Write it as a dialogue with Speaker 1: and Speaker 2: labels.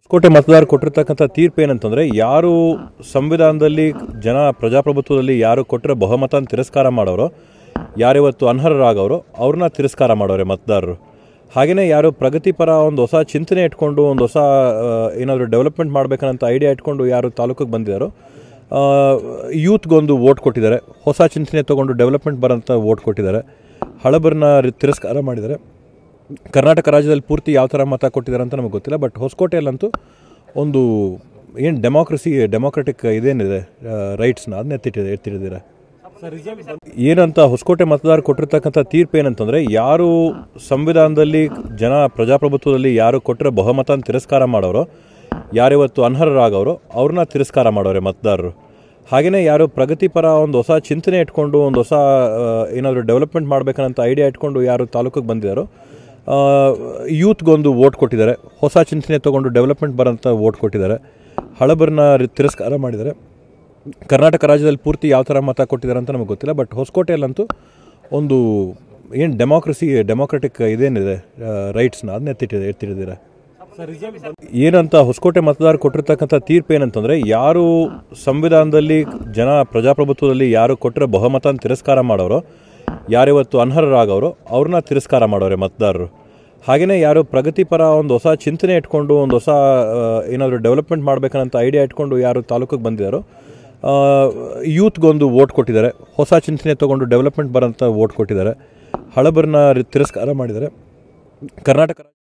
Speaker 1: ಕೋಟೆ ಮತದಾರ ಕೊಟ್ಟಿರ್ತಕ್ಕಂಥ ತೀರ್ಪು ಏನಂತಂದರೆ ಯಾರು ಸಂವಿಧಾನದಲ್ಲಿ ಜನ ಪ್ರಜಾಪ್ರಭುತ್ವದಲ್ಲಿ ಯಾರು ಕೊಟ್ಟಿರೋ ಬಹುಮತನ ತಿರಸ್ಕಾರ ಮಾಡೋರು ಯಾರಿವತ್ತು ಅನರ್ಹರಾಗವರು ಅವ್ರನ್ನ ತಿರಸ್ಕಾರ ಮಾಡೋರೆ ಮತದಾರರು ಹಾಗೆಯೇ ಯಾರು ಪ್ರಗತಿಪರ ಒಂದು ಹೊಸ ಚಿಂತನೆ ಇಟ್ಕೊಂಡು ಒಂದು ಹೊಸ ಏನಾದರೂ ಡೆವಲಪ್ಮೆಂಟ್ ಮಾಡ್ಬೇಕನ್ನಂತ ಐಡಿಯಾ ಇಟ್ಕೊಂಡು ಯಾರು ತಾಲೂಕಿಗೆ ಬಂದಿದ್ದಾರೋ ಯೂತ್ಗೊಂದು ವೋಟ್ ಕೊಟ್ಟಿದ್ದಾರೆ ಹೊಸ ಚಿಂತನೆ ತೊಗೊಂಡು ಡೆವಲಪ್ಮೆಂಟ್ ಬರೋಂಥ ವೋಟ್ ಕೊಟ್ಟಿದ್ದಾರೆ ಹಳಬರನ್ನ ತಿರಸ್ಕಾರ ಮಾಡಿದ್ದಾರೆ ಕರ್ನಾಟಕ ರಾಜ್ಯದಲ್ಲಿ ಪೂರ್ತಿ ಯಾವ ಥರ ಮತ ಕೊಟ್ಟಿದ್ದಾರೆ ಅಂತ ನಮಗೆ ಗೊತ್ತಿಲ್ಲ ಬಟ್ ಹೊಸಕೋಟೆಯಲ್ಲಂತೂ ಒಂದು ಏನು ಡೆಮೋಕ್ರಸಿ ಡೆಮೋಕ್ರೆಟಿಕ್ ಇದೇನಿದೆ ರೈಟ್ಸ್ನ ಅದನ್ನ ಎತ್ತಿಟ್ಟಿದೆ ಎತ್ತಿಟ್ಟಿದ್ದಾರೆ ಏನಂತ ಹೊಸಕೋಟೆ ಮತದಾರ ಕೊಟ್ಟಿರ್ತಕ್ಕಂಥ ತೀರ್ಪು ಏನಂತಂದರೆ ಯಾರು ಸಂವಿಧಾನದಲ್ಲಿ ಜನ ಪ್ರಜಾಪ್ರಭುತ್ವದಲ್ಲಿ ಯಾರು ಕೊಟ್ಟಿರೋ ಬಹುಮತನ ತಿರಸ್ಕಾರ ಮಾಡೋರು ಯಾರಿವತ್ತು ಅನರ್ಹರಾಗವರು ಅವ್ರನ್ನ ತಿರಸ್ಕಾರ ಮಾಡೋರೆ ಮತದಾರರು ಹಾಗೆಯೇ ಯಾರು ಪ್ರಗತಿಪರ ಒಂದು ಹೊಸ ಚಿಂತನೆ ಇಟ್ಕೊಂಡು ಒಂದು ಹೊಸ ಏನಾದರೂ ಡೆವಲಪ್ಮೆಂಟ್ ಮಾಡ್ಬೇಕನ್ನಂತ ಐಡಿಯಾ ಇಟ್ಕೊಂಡು ಯಾರು ತಾಲೂಕಿಗೆ ಬಂದಿದ್ದಾರೋ ಯೂತ್ಗೊಂದು ವೋಟ್ ಕೊಟ್ಟಿದ್ದಾರೆ ಹೊಸ ಚಿಂತನೆ ತೊಗೊಂಡು ಡೆವಲಪ್ಮೆಂಟ್ ಬರೋಂಥ ವೋಟ್ ಕೊಟ್ಟಿದ್ದಾರೆ ಹಳಬರನ್ನ ತಿರಸ್ಕಾರ ಮಾಡಿದ್ದಾರೆ ಕರ್ನಾಟಕ ರಾಜ್ಯದಲ್ಲಿ ಪೂರ್ತಿ ಯಾವ ಥರ ಮತ ಕೊಟ್ಟಿದ್ದಾರೆ ಅಂತ ನಮಗೆ ಗೊತ್ತಿಲ್ಲ ಬಟ್ ಹೊಸಕೋಟೆಯಲ್ಲಂತೂ ಒಂದು ಏನು ಡೆಮೋಕ್ರಸಿ ಡೆಮೋಕ್ರೆಟಿಕ್ ಇದೇನಿದೆ ರೈಟ್ಸ್ನ ಅದನ್ನ ಎತ್ತಿಟ್ಟಿದೆ ಎತ್ತಿಟ್ಟಿದ್ದಾರೆ ಏನಂತ ಹೊಸಕೋಟೆ ಮತದಾರ ಕೊಟ್ಟಿರ್ತಕ್ಕಂಥ ತೀರ್ಪು ಏನಂತಂದರೆ ಯಾರು ಸಂವಿಧಾನದಲ್ಲಿ ಜನ ಪ್ರಜಾಪ್ರಭುತ್ವದಲ್ಲಿ ಯಾರು ಕೊಟ್ಟಿರೋ ಬಹುಮತನ ತಿರಸ್ಕಾರ ಮಾಡೋರು ಯಾರಿವತ್ತು ಅನರ್ಹರಾಗವರು ಅವ್ರನ್ನ ತಿರಸ್ಕಾರ ಮಾಡೋರೆ ಮತದಾರರು ಹಾಗೆಯೇ ಯಾರು ಪ್ರಗತಿಪರ ಒಂದು ಹೊಸ ಚಿಂತನೆ ಇಟ್ಕೊಂಡು ಒಂದು ಹೊಸ ಏನಾದರೂ ಡೆವಲಪ್ಮೆಂಟ್ ಮಾಡ್ಬೇಕನ್ನಂತ ಐಡಿಯಾ ಇಟ್ಕೊಂಡು ಯಾರು ತಾಲೂಕಿಗೆ ಬಂದಿದ್ದಾರೋ ಯೂತ್ಗೊಂದು ವೋಟ್ ಕೊಟ್ಟಿದ್ದಾರೆ ಹೊಸ ಚಿಂತನೆ ತೊಗೊಂಡು ಡೆವಲಪ್ಮೆಂಟ್ ಬರೋಂಥ ವೋಟ್ ಕೊಟ್ಟಿದ್ದಾರೆ ಹಳಬರನ್ನ ತಿರಸ್ಕಾರ ಮಾಡಿದ್ದಾರೆ ಕರ್ನಾಟಕ